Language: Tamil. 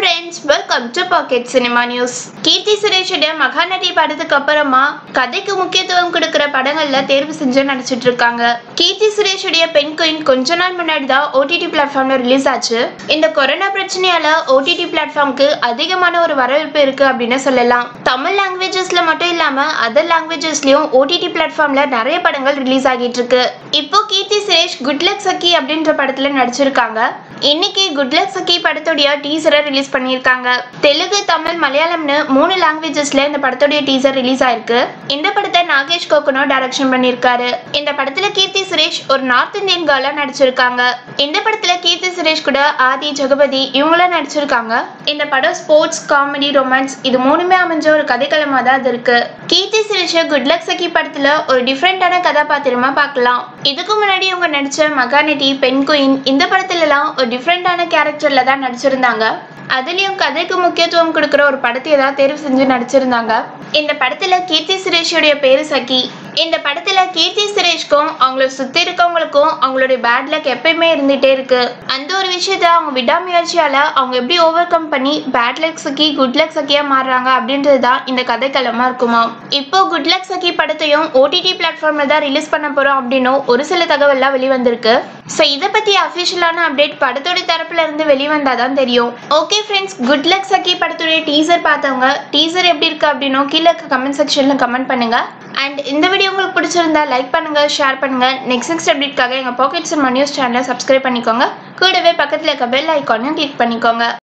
friends welcome to pocket cinema news Keerthi சுரேஷுடைய மகாநடி படத்துக்கு அப்புறமா கதைக்கு முக்கியத்துவம் கொடுக்கிற படங்கள்ல தேர்வு செஞ்சு நடிச்சிட்டு இருக்காங்க கீர்த்தி சுரேஷுடைய பெண் குயின் கொஞ்ச நாள் முன்னாடி தான் ஓடிடி பிளாட்ஃபார்ம்ல ரிலீஸ் ஆச்சு இந்த கொரோனா பிரச்சனையால ஓடிடி பிளாட்ஃபார்முக்கு அதிகமான ஒரு வரவேற்பு இருக்கு அப்படின்னு சொல்லலாம் தமிழ் லாங்குவேஜஸ்ல மட்டும் இல்லாம அதர் லாங்குவேஜஸ்லயும் ஓடிடி பிளாட்ஃபார்ம்ல நிறைய படங்கள் ரிலீஸ் ஆகிட்டு இருக்கு இப்போ கீர்த்தி சுரேஷ் குட் லக் சக்கி அப்படின்ற படத்துல நடிச்சிருக்காங்க இன்னைக்கு குட் லக் சக்கி படத்துடைய டீசரை ரிலீஸ் பண்ணியிருக்காங்க தெலுங்கு தமிழ் மலையாளம்னு மூணு லாங்குவேஜஸ்ல இந்த படத்துடைய டீசர் ரிலீஸ் ஆயிருக்கு இந்த படத்தை நாகேஷ் கோகுனோ டைரக்ஷன் பண்ணியிருக்காரு இந்த படத்துல கீர்த்தி சுரேஷ் ஒரு நார்த் இந்தியன் கேர்லா நடிச்சிருக்காங்க இந்த படத்துல கீர்த்தி சுரேஷ் கூட ஆதி ஜெகபதி இவங்களாம் நடிச்சிருக்காங்க இந்த படம் ஸ்போர்ட்ஸ் காமெடி ரொமான்ஸ் இது மூணுமே அமைஞ்ச ஒரு கதைக்களமா தான் அது இருக்கு கீர்த்தி சுரேஷ் குட் லக் சக்கி படத்துல ஒரு டிஃப்ரெண்டான கதாபாத்திரமா பார்க்கலாம் இதுக்கு முன்னாடி இவங்க நடிச்ச மகாநடி பெண் குயின் இந்த படத்துல எல்லாம் ஒரு டிஃப்ரெண்டான கேரக்டர்ல தான் நடிச்சிருந்தாங்க அதுலயும் கதைக்கு முக்கியத்துவம் கொடுக்குற ஒரு படத்தை தான் தேர்வு செஞ்சு நடிச்சிருந்தாங்க இந்த படத்துல கீர்த்தி சுரேஷுடைய பேரு சகி இந்த படத்துல கீர்த்தி சுரேஷ்க்கும் அவங்கள சுத்தி இருக்கவங்களுக்கும் அவங்களுடைய பேட் லக் எப்பயுமே இருந்துட்டே இருக்கு அந்த ஒரு விஷயத்த அவங்க விடாமுயற்சியால அவங்க எப்படி ஓவர் கம் பண்ணி bad luck Sakhi good luck சக்கியா மாறுறாங்க அப்படின்றது தான் இந்த கதைக்களமா இருக்குமா இப்போ குட் லக் சக்கி படத்தையும் ஓடிடி பிளாட்ஃபார்ம்ல தான் ரிலீஸ் பண்ண போறோம் அப்படின்னும் ஒரு சில தகவல்லாம் வெளிவந்திருக்கு ஸோ இதை பத்தி அஃபிஷியலான அப்டேட் படத்தோட தரப்புல இருந்து வெளிவந்தாதான் தெரியும் ஓகே ஃப்ரெண்ட்ஸ் குட் லக் சக்கி படத்துடைய டீசர் பார்த்தவங்க டீசர் எப்படி இருக்கு அப்படின்னும் கீழே கமெண்ட் செக்ஷன்ல கமெண்ட் பண்ணுங்க அண்ட் இந்த வீடியோ உங்களுக்கு பிடிச்சிருந்தா லைக் பண்ணுங்க ஷேர் பண்ணுங்க நெக்ஸ்ட் நெக்ஸ்ட் அப்டேட்காக எங்க பாக்கெட்ஸ் நியூஸ் சேனலை சப்ஸ்கிரைப் பண்ணிக்கோங்க கூடவே பக்கத்தில் இருக்க பெல் ஐக்கானையும் கிளிக் பண்ணிக்கோங்க